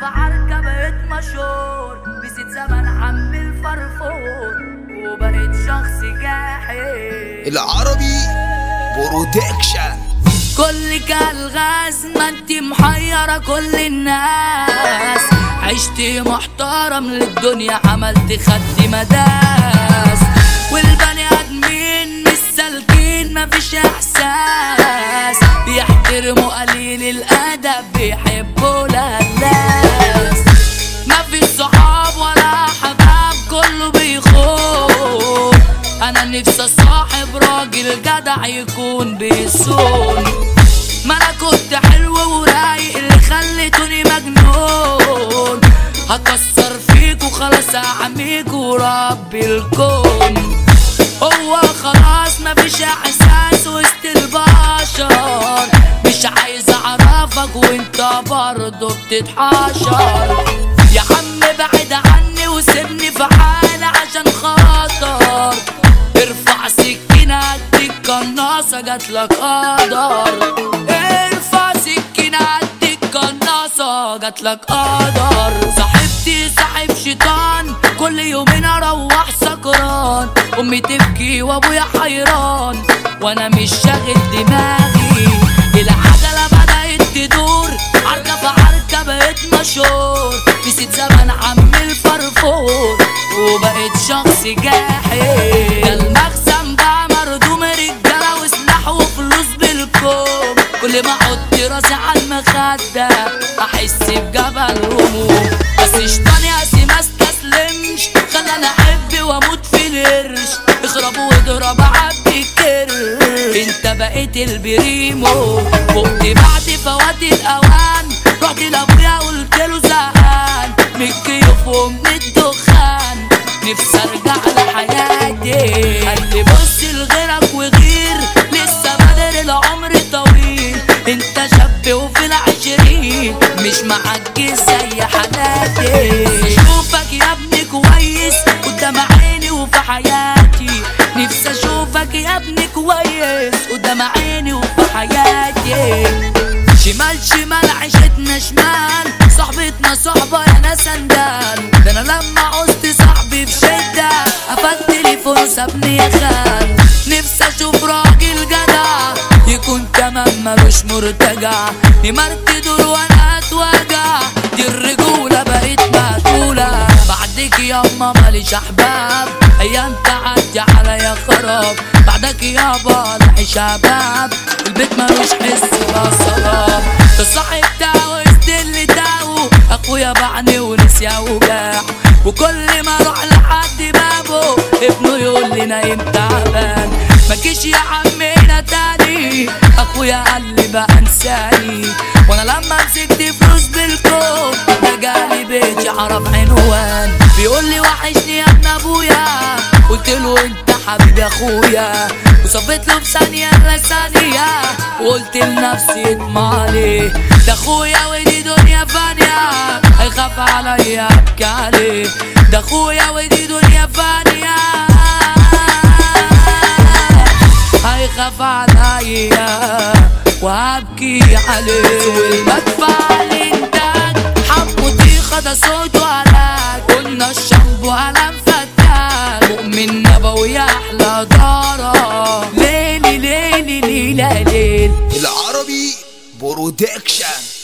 في عركة بقيت مشهور نسيت زمن عم الفرفور وبقيت شخص جاحد العربي برودكشن كل كالغاز ما انت محيرة كل الناس عشت محترم للدنيا عملت خدي مداس والبني ادمين مش سالكين مفيش احساس بيحترموا قليل الادب بيحبوا الناس مفيش صحاب ولا حباب كله بيخون انا نفسي اصاحب راجل جدع يكون بيصون ما انا كنت حلو ورايق اللي خليتوني مجنون هكسر فيك وخلاص اعميك وربي الكون هو خلاص مفيش احساس وسط البشر مش عايز اعرفك وانت برضه بتتحشر يا عم بعد عني وسيبني في حالي عشان خاطر ارفع سكينة اديك قناصة جاتلك قدر ارفع سكينة اديك قناصة جاتلك قدر صاحبتي صاحب شيطان كل يومين اروح سكران امي تبكي وابويا حيران وانا مش شاغل دماغي العجلة بدأت تدور عركة في عركة بقيت مشهور نسيت زمن عم الفرفور وبقيت شخص جاحد ده المخزن بقى مردوم رجالة وسلاح وفلوس بالكوم كل ما احط راسي على المخدة احس بجبل هموم بس شيطان ياسي ما استسلمش خلاني احب واموت في القرش اخرب واضرب عبي الكرش انت بقيت البريمو فقت بعد فوات الاوان رحت لابويا قلت له زهقان من الكيوف ومن الدخان نفسي ارجع لحياتي قال لي بص لغيرك وغير لسه بدر العمر طويل انت شاب وفي العشرين مش معجز زي حالاتي اشوفك يا ابني كويس قدام عيني وفي حياتي نفسي اشوفك يا ابني كويس قدام عيني وفي حياتي شمال شمال عيشتنا شمال صاحبتنا صحبة يا ناس اندال ده انا لما عوزت صاحبي بشدة قفلت تليفون سابني يا خال نفسي اشوف راجل جدع يكون كمان ملوش مرتجع نمرت دور وانا اتوجع دي الرجولة بقيت مقتولة بعدك ياما ماليش احباب ايام تعدي عليا خراب بعدك يابا لحي شباب البيت ملوش حس ولا صراب الصاحب بتاعه يستل داو اخويا باعني ونسيا وجاع وكل ما اروح لحد بابه ابنه يقول لي نايم تعبان مجيش يا عمي هنا تاني اخويا قال لي بقى انساني وانا لما مسكت فلوس بالكوم ده جالي بيتي عرف عنوان بيقول لي وحشني يا ابن ابويا قلت له انت حبيبي اخويا وصفيت له بثانية لا ثانية وقلت لنفسي اطمع عليه ده اخويا ودي دنيا فانية هيخاف عليا ابكي عليه ده اخويا ودي دنيا فانية هيخاف عليا وابكي عليه والمدفع الانتاج حموتي خد صوته علاج قلنا الشنب وقلم فتاك مؤمن نبوي احلى دارة ليلي ليلي ليلة ليل العربي برودكشن